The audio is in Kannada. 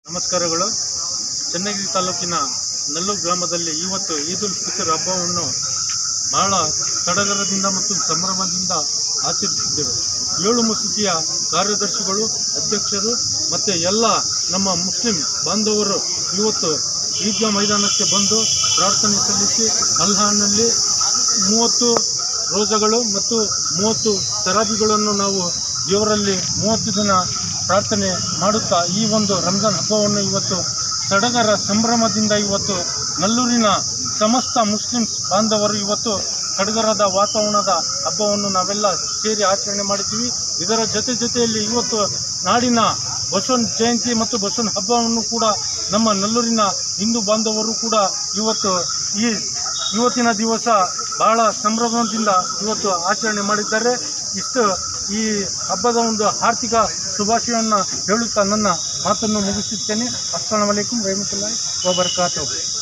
ನಮಸ್ಕಾರಗಳು ಚನ್ನಗಿರಿ ತಾಲೂಕಿನ ನಲ್ಲೂರು ಗ್ರಾಮದಲ್ಲಿ ಇವತ್ತು ಈದ್ ಉಲ್ ಫಿತರ್ ಹಬ್ಬವನ್ನು ಬಹಳ ಸಡಗರದಿಂದ ಮತ್ತು ಸಂಭ್ರಮದಿಂದ ಆಚರಿಸಿದ್ದೇವೆ ಏಳು ಮಸೂತಿಯ ಕಾರ್ಯದರ್ಶಿಗಳು ಅಧ್ಯಕ್ಷರು ಮತ್ತು ಎಲ್ಲ ನಮ್ಮ ಮುಸ್ಲಿಂ ಬಾಂಧವರು ಇವತ್ತು ಈದ್ಗಾ ಮೈದಾನಕ್ಕೆ ಬಂದು ಪ್ರಾರ್ಥನೆ ಸಲ್ಲಿಸಿ ಅಲ್ಲಾಹನಲ್ಲಿ ಮೂವತ್ತು ರೋಜಗಳು ಮತ್ತು ಮೂವತ್ತು ತರಾಬಿಗಳನ್ನು ನಾವು ದೇವರಲ್ಲಿ ಮೂವತ್ತು ದಿನ ಪ್ರಾರ್ಥನೆ ಮಾಡುತ್ತಾ ಈ ಒಂದು ರಂಜಾನ್ ಹಬ್ಬವನ್ನು ಇವತ್ತು ಸಡಗರ ಸಂಭ್ರಮದಿಂದ ಇವತ್ತು ನಲ್ಲೂರಿನ ಸಮಸ್ತ ಮುಸ್ಲಿಮ್ಸ್ ಬಾಂಧವರು ಇವತ್ತು ಸಡಗರದ ವಾತಾವರಣದ ಹಬ್ಬವನ್ನು ನಾವೆಲ್ಲ ಸೇರಿ ಆಚರಣೆ ಮಾಡಿದ್ದೀವಿ ಇದರ ಜೊತೆ ಜೊತೆಯಲ್ಲಿ ಇವತ್ತು ನಾಡಿನ ಬಸವನ ಜಯಂತಿ ಮತ್ತು ಬಸವನ ಹಬ್ಬವನ್ನು ಕೂಡ ನಮ್ಮ ನಲ್ಲೂರಿನ ಹಿಂದೂ ಬಾಂಧವರು ಕೂಡ ಇವತ್ತು ಈ ಇವತ್ತಿನ ದಿವಸ ಬಹಳ ಸಂಭ್ರಮದಿಂದ ಇವತ್ತು ಆಚರಣೆ ಮಾಡಿದ್ದಾರೆ ಇಷ್ಟು ಈ ಹಬ್ಬದ ಒಂದು ಆರ್ಥಿಕ ಶುಭಾಶಯವನ್ನು ಹೇಳುತ್ತಾ ನನ್ನ ಮಾತನ್ನು ಮುಗಿಸುತ್ತೇನೆ ಅಸ್ಸಲಾಂ ವಲೈಕುಂ ರಹಮತುಲ್ಲಾಹಿ ವಬರ್ಕಾತು